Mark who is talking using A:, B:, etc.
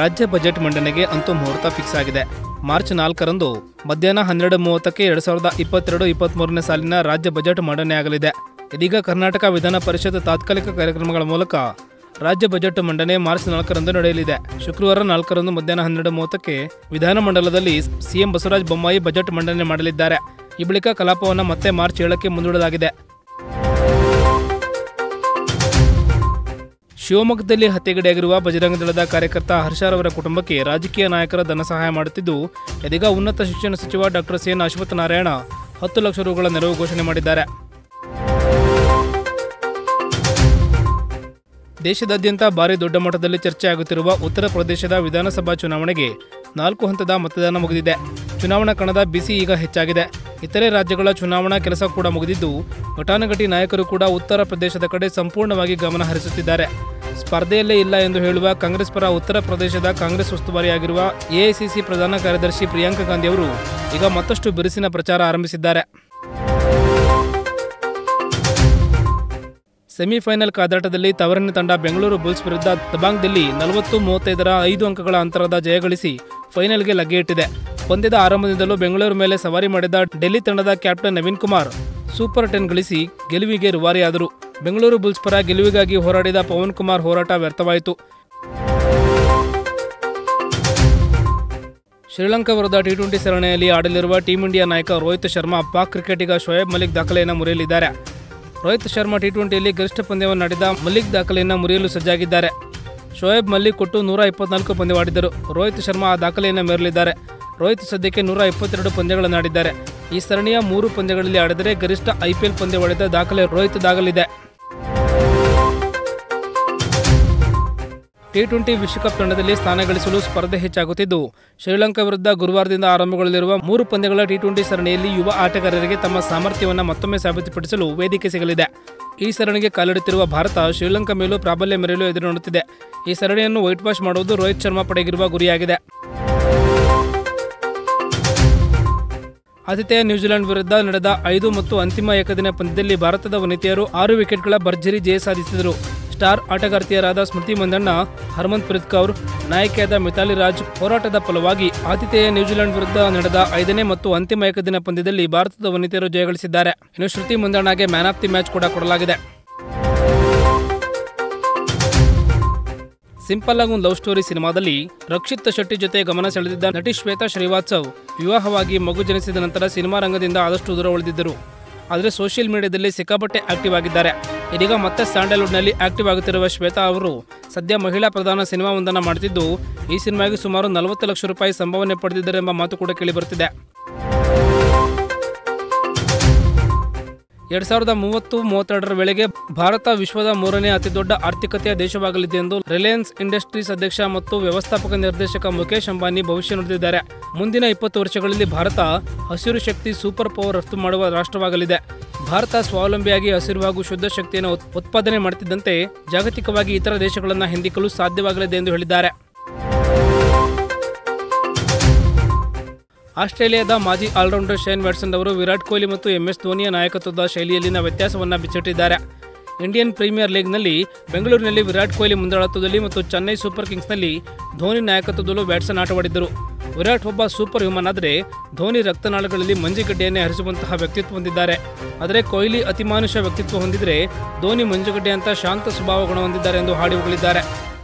A: ರಾಜ್ಯ ಬಜೆಟ್ ಮಂಡನೆಗೆ ಅಂತೂ ಮುಹೂರ್ತ ಫಿಕ್ಸ್ ಆಗಿದೆ ಮಾರ್ಚ್ ನಾಲ್ಕರಂದು ಮಧ್ಯಾಹ್ನ ಹನ್ನೆರಡು ಮೂವತ್ತಕ್ಕೆ ಎರಡು ಸಾವಿರದ ಇಪ್ಪತ್ತೆರಡು ಇಪ್ಪತ್ತ್ಮೂರನೇ ಸಾಲಿನ ರಾಜ್ಯ ಬಜೆಟ್ ಮಂಡನೆಯಾಗಲಿದೆ ಇದೀಗ ಕರ್ನಾಟಕ ವಿಧಾನ ಪರಿಷತ್ ತಾತ್ಕಾಲಿಕ ಕಾರ್ಯಕ್ರಮಗಳ ಮೂಲಕ ರಾಜ್ಯ ಬಜೆಟ್ ಮಂಡನೆ ಮಾರ್ಚ್ ನಾಲ್ಕರಂದು ನಡೆಯಲಿದೆ ಶುಕ್ರವಾರ ನಾಲ್ಕರಂದು ಮಧ್ಯಾಹ್ನ ಹನ್ನೆರಡು ಮೂವತ್ತಕ್ಕೆ ವಿಧಾನಮಂಡಲದಲ್ಲಿ ಸಿಎಂ ಬಸವರಾಜ ಬೊಮ್ಮಾಯಿ ಬಜೆಟ್ ಮಂಡನೆ ಮಾಡಲಿದ್ದಾರೆ ಈ ಬಳಿಕ ಕಲಾಪವನ್ನು ಮತ್ತೆ ಮಾರ್ಚ್ ಏಳಕ್ಕೆ ಮುಂದೂಡಲಾಗಿದೆ ಶಿವಮೊಗ್ಗದಲ್ಲಿ ಹತ್ಯೆಗೀಡಾಗಿರುವ ಬಜರಂಗ ದಳದ ಕಾರ್ಯಕರ್ತ ಹರ್ಷರವರ ಕುಟುಂಬಕ್ಕೆ ರಾಜಕೀಯ ನಾಯಕರ ಧನ ಸಹಾಯ ಮಾಡುತ್ತಿದ್ದು ಇದೀಗ ಉನ್ನತ ಶಿಕ್ಷಣ ಸಚಿವ doctor C N Ashwath Narayan ಹತ್ತು ಲಕ್ಷ ರುಗಳ ನೆರವು ಘೋಷಣೆ ಮಾಡಿದ್ದಾರೆ ದೇಶದಾದ್ಯಂತ ಭಾರಿ ದೊಡ್ಡ ಮಟ್ಟದಲ್ಲಿ ಚರ್ಚೆ ಆಗುತ್ತಿರುವ ಉತ್ತರ ಪ್ರದೇಶದ ವಿಧಾನಸಭಾ ಚುನಾವಣೆಗೆ ನಾಲ್ಕು ಹಂತದ ಮತದಾನ ಮುಗಿದಿದೆ ಚುನಾವಣಾ ಕಣದ ಬಿಸಿ ಈಗ ಹೆಚ್ಚಾಗಿದೆ ಇತರೆ ರಾಜ್ಯಗಳ ಚುನಾವಣಾ ಕೆಲಸ ಕೂಡ ಮುಗಿದಿದ್ದು ಘಟಾನುಘಟಿ ನಾಯಕರು ಕೂಡ ಉತ್ತರ ಪ್ರದೇಶದ ಕಡೆ ಸಂಪೂರ್ಣವಾಗಿ ಗಮನ ಹರಿಸುತ್ತಿದ್ದಾರೆ ಸ್ಪರ್ಧೆಯಲ್ಲೇ ಇಲ್ಲ ಎಂದು ಹೇಳುವ ಕಾಂಗ್ರೆಸ್ ಪರ ಉತ್ತರ ಪ್ರದೇಶದ ಕಾಂಗ್ರೆಸ್ ಉಸ್ತುವಾರಿಯಾಗಿರುವ ಎಐಸಿಸಿ ಪ್ರಧಾನ ಕಾರ್ಯದರ್ಶಿ ಪ್ರಿಯಾಂಕಾ ಗಾಂಧಿ ಅವರು ಈಗ ಮತ್ತಷ್ಟು ಬಿರುಸಿನ ಪ್ರಚಾರ ಆರಂಭಿಸಿದ್ದಾರೆ ಸೆಮಿಫೈನಲ್ ಕಾದಾಟದಲ್ಲಿ ತವರಿನ ತಂಡ ಬೆಂಗಳೂರು ಬುಲ್ಸ್ ವಿರುದ್ಧ ದಬಾಂಗ್ದಲ್ಲಿ ನಲವತ್ತು ಮೂವತ್ತೈದರ ಐದು ಅಂಕಗಳ ಅಂತರದ ಜಯ ಗಳಿಸಿ ಫೈನಲ್ಗೆ ಲಗ್ಗೆಯಿಟ್ಟಿದೆ ಪಂದ್ಯದ ಆರಂಭದಿಂದಲೂ ಬೆಂಗಳೂರು ಮೇಲೆ ಸವಾರಿ ಮಾಡಿದ ಡೆಲ್ಲಿ ತಂಡದ captain Naveen Kumar super ten ಗಳಿಸಿ ಗೆಲುವಿಗೆ ರುವಾರಿಯಾದರು ಬೆಂಗಳೂರು ಬುಲ್ಸ್ ಪರ ಗೆಲುವಿಗಾಗಿ ಹೋರಾಡಿದ ಪವನ್ ಕುಮಾರ್ ಹೋರಾಟ ವ್ಯರ್ಥವಾಯಿತು ಶ್ರೀಲಂಕಾ ವಿರುದ್ಧ ಟಿ ಟ್ವೆಂಟಿ ಸರಣಿಯಲ್ಲಿ ಆಡಲಿರುವ ಟೀಂ ಇಂಡಿಯಾ ನಾಯಕ ರೋಹಿತ್ ಶರ್ಮಾ ಪಾಕ್ ಕ್ರಿಕೆಟಿಗ ಶೋಯಬ್ ಮಲಿಕ್ ದಾಖಲೆಯನ್ನು ಮುರಿಯಲಿದ್ದಾರೆ ರೋಹಿತ್ ಶರ್ಮಾ ಟಿ ಟ್ವೆಂಟಿಯಲ್ಲಿ ಗರಿಷ್ಠ ಪಂದ್ಯವನ್ನು ಆಡಿದ ಮಲಿಕ್ ದಾಖಲೆಯನ್ನು ಮುರಿಯಲು ಸಜ್ಜಾಗಿದ್ದಾರೆ ಶೋಯಬ್ ಮಲ್ಲಿಕ್ ಕೊಟ್ಟು ನೂರ ಇಪ್ಪತ್ನಾಲ್ಕು ಪಂದ್ಯವಾಡಿದ್ದರು ರೋಹಿತ್ ಶರ್ಮಾ ಆ ದಾಖಲೆಯನ್ನು ಮೇರಲಿದ್ದಾರೆ ರೋಹಿತ್ ಸದ್ಯಕ್ಕೆ ನೂರ ಇಪ್ಪತ್ತೆರಡು ಪಂದ್ಯಗಳನ್ನು ಆಡಿದ್ದಾರೆ ಈ ಸರಣಿಯ ಮೂರು ಪಂದ್ಯಗಳಲ್ಲಿ ಆಡಿದರೆ ಗರಿಷ್ಠ ಐಪಿಎಲ್ ಪಂದ್ಯವಾಡಿದ ದಾಖಲೆ ರೋಹಿತ್ ದಾಗಲಿದೆ ಟಿ ಟ್ವೆಂಟಿ ವಿಶ್ವಕಪ್ ತಂಡದಲ್ಲಿ ಸ್ಥಾನ ಗಳಿಸಲು ಸ್ಪರ್ಧೆ ಹೆಚ್ಚಾಗುತ್ತಿದ್ದು ಶ್ರೀಲಂಕಾ ವಿರುದ್ಧ ಗುರುವಾರದಿಂದ ಆರಂಭಗೊಳ್ಳಲಿರುವ ಮೂರು ಪಂದ್ಯಗಳ ಟಿ ಟ್ವೆಂಟಿ ಸರಣಿಯಲ್ಲಿ ಯುವ ಆಟಗಾರರಿಗೆ ತಮ್ಮ ಸಾಮರ್ಥ್ಯವನ್ನು ಮತ್ತೊಮ್ಮೆ ಸಾಬೀತುಪಡಿಸಲು ವೇದಿಕೆ ಸಿಗಲಿದೆ ಈ ಸರಣಿಗೆ ಕಾಲಿಡುತ್ತಿರುವ ಭಾರತ ಶ್ರೀಲಂಕಾ ಮೇಲೂ ಪ್ರಾಬಲ್ಯ ಮೆರೆಯಲು ಎದುರು ನೋಡುತ್ತಿದೆ ಈ ಸರಣಿಯನ್ನು ವೈಟ್ ವಾಶ್ ಮಾಡುವುದು ರೋಹಿತ್ ಶರ್ಮಾ ಪಡೆಗಿರುವ ಗುರಿಯಾಗಿದೆ ಆತಿಥೇಯ ನ್ಯೂಜಿಲೆಂಡ್ ವಿರುದ್ಧ ನಡೆದ ಐದು ಮತ್ತು ಅಂತಿಮ ಏಕದಿನ ಪಂದ್ಯದಲ್ಲಿ ಭಾರತದ ವನಿತೆಯರು ಆರು ವಿಕೆಟ್ಗಳ ಭರ್ಜರಿ ಜಯ ಸಾಧಿಸಿದರು ಸ್ಟಾರ್ ಆಟಗಾರ್ತಿಯರಾದ ಸ್ಮೃತಿ ಮಂದಣ್ಣ ಹರ್ಮನ್ಪ್ರೀತ್ ಕೌರ್ ನಾಯಕಿಯಾದ ಮಿತಾಲಿ ರಾಜ್ ಹೋರಾಟದ ಫಲವಾಗಿ ಆತಿಥೇಯ ನ್ಯೂಜಿಲೆಂಡ್ ವಿರುದ್ಧ ನಡೆದ ಐದನೇ ಮತ್ತು ಅಂತಿಮ ಏಕದಿನ ಪಂದ್ಯದಲ್ಲಿ ಭಾರತದ ವನಿತೆಯರು ಜಯಗಳಿಸಿದ್ದಾರೆ ಇನ್ನು ಶ್ರುತಿ ಮಂದಣ್ಣಗೆ ಮ್ಯಾನ್ ಆಫ್ ದಿ ಮ್ಯಾಚ್ ಕೂಡ ಕೊಡಲಾಗಿದೆ ಸಿಂಪಲ್ ಆಗಿ ಒಂದು ಲವ್ ಸ್ಟೋರಿ ಸಿನಿಮಾದಲ್ಲಿ ರಕ್ಷಿತ್ ಶೆಟ್ಟಿ ಜೊತೆ ಗಮನ ಸೆಳೆದಿದ್ದ ನಟಿ ಶ್ವೇತಾ ಶ್ರೀವಾತ್ಸವ್ ವಿವಾಹವಾಗಿ ಮಗು ಜನಿಸಿದ ನಂತರ ಸಿನಿಮಾ ರಂಗದಿಂದ ಆದಷ್ಟು ದೂರ ಉಳಿದಿದ್ದರು ಆದರೆ ಸೋಷಿಯಲ್ ಮೀಡಿಯಾದಲ್ಲಿ ಸಿಕ್ಕಾಪಟ್ಟೆ ಆಕ್ಟಿವ್ ಆಗಿದ್ದಾರೆ ಇದೀಗ ಮತ್ತೆ ಸ್ಯಾಂಡಲ್ವುಡ್ನಲ್ಲಿ ಆಕ್ಟಿವ್ ಆಗುತ್ತಿರುವ ಶ್ವೇತಾ ಅವರು ಸದ್ಯ ಮಹಿಳಾ ಪ್ರಧಾನ ಸಿನಿಮಾವೊಂದನ್ನು ಮಾಡುತ್ತಿದ್ದು ಈ ಸಿನಿಮಾಗೆ ಸುಮಾರು ನಲವತ್ತು ಲಕ್ಷ ರೂಪಾಯಿ ಸಂಭಾವನೆ ಪಡೆದಿದ್ದಾರೆ ಎಂಬ ಮಾತು ಕೂಡ ಕೇಳಿಬರುತ್ತಿದೆ ಎರಡ್ ಸಾವಿರದ ಮೂವತ್ತು ಮೂವತ್ತೆರಡರ ವೇಳೆಗೆ ಭಾರತ ವಿಶ್ವದ ಮೂರನೇ ಅತಿದೊಡ್ಡ ಆರ್ಥಿಕತೆಯ ದೇಶವಾಗಲಿದೆ ಎಂದು ರಿಲಯನ್ಸ್ ಇಂಡಸ್ಟ್ರೀಸ್ ಅಧ್ಯಕ್ಷ ಮತ್ತು ವ್ಯವಸ್ಥಾಪಕ ನಿರ್ದೇಶಕ ಮುಖೇಶ್ ಅಂಬಾನಿ ಭವಿಷ್ಯ ನುಡಿದಿದ್ದಾರೆ ಮುಂದಿನ ಇಪ್ಪತ್ತು ವರ್ಷಗಳಲ್ಲಿ ಭಾರತ ಹಸಿರು ಶಕ್ತಿ ಸೂಪರ್ ಪವರ್ ರಫ್ತು ಮಾಡುವ ರಾಷ್ಟ್ರವಾಗಲಿದೆ ಭಾರತ ಸ್ವಾವಲಂಬಿಯಾಗಿ ಹಸಿರು ಹಾಗೂ ಶುದ್ಧ ಶಕ್ತಿಯನ್ನು ಉತ್- ಉತ್ಪಾದನೆ ಮಾಡುತ್ತಿದ್ದಂತೆ ಜಾಗತಿಕವಾಗಿ ಇತರ ದೇಶಗಳನ್ನು ಹಿಂದಿಕ್ಕಲು ಸಾಧ್ಯವಾಗಲಿದೆ ಎಂದು ಹೇಳಿದ್ದಾರೆ ಆಸ್ಟ್ರೇಲಿಯಾದ ಮಾಜಿ ಆಲ್ರೌಂಡರ್ ಶೇನ್ ವ್ಯಾಟ್ಸನ್ ಅವರು ವಿರಾಟ್ ಕೊಹ್ಲಿ ಮತ್ತು ಎಂಎಸ್ ಧೋನಿಯ ನಾಯಕತ್ವದ ಶೈಲಿಯಲ್ಲಿನ ವ್ಯತ್ಯಾಸವನ್ನು ಬಿಚ್ಚಿಟ್ಟಿದ್ದಾರೆ ಇಂಡಿಯನ್ ಪ್ರೀಮಿಯರ್ ಲೀಗ್ನಲ್ಲಿ ಬೆಂಗಳೂರಿನಲ್ಲಿ ವಿರಾಟ್ ಕೊಹ್ಲಿ ಮುಂದಾಳತ್ವದಲ್ಲಿ ಮತ್ತು ಚೆನ್ನೈ ಸೂಪರ್ ಕಿಂಗ್ಸ್ನಲ್ಲಿ ಧೋನಿ ನಾಯಕತ್ವದಲ್ಲೂ ಬ್ಯಾಟ್ಸನ್ ಆಟವಾಡಿದ್ದರು ವಿರಾಟ್ ಒಬ್ಬ ಸೂಪರ್ ಹ್ಯೂಮನ್ ಆದರೆ ಧೋನಿ ರಕ್ತನಾಳಗಳಲ್ಲಿ ಮಂಜುಗಡ್ಡೆಯನ್ನೇ ಹರಿಸುವಂತಹ ವ್ಯಕ್ತಿತ್ವ ಹೊಂದಿದ್ದಾರೆ ಆದರೆ ಕೊಹ್ಲಿ ಅತಿಮಾನುಷ ವ್ಯಕ್ತಿತ್ವ ಹೊಂದಿದ್ರೆ ಧೋನಿ ಮಂಜುಗಡ್ಡೆ ಅಂತ ಶಾಂತ ಸ್ವಭಾವ ಗುಣ ಹೊಂದಿದ್ದಾರೆ ಎಂದು ಹಾಡಿ ಹೊಗಳಿದ್ದಾರೆ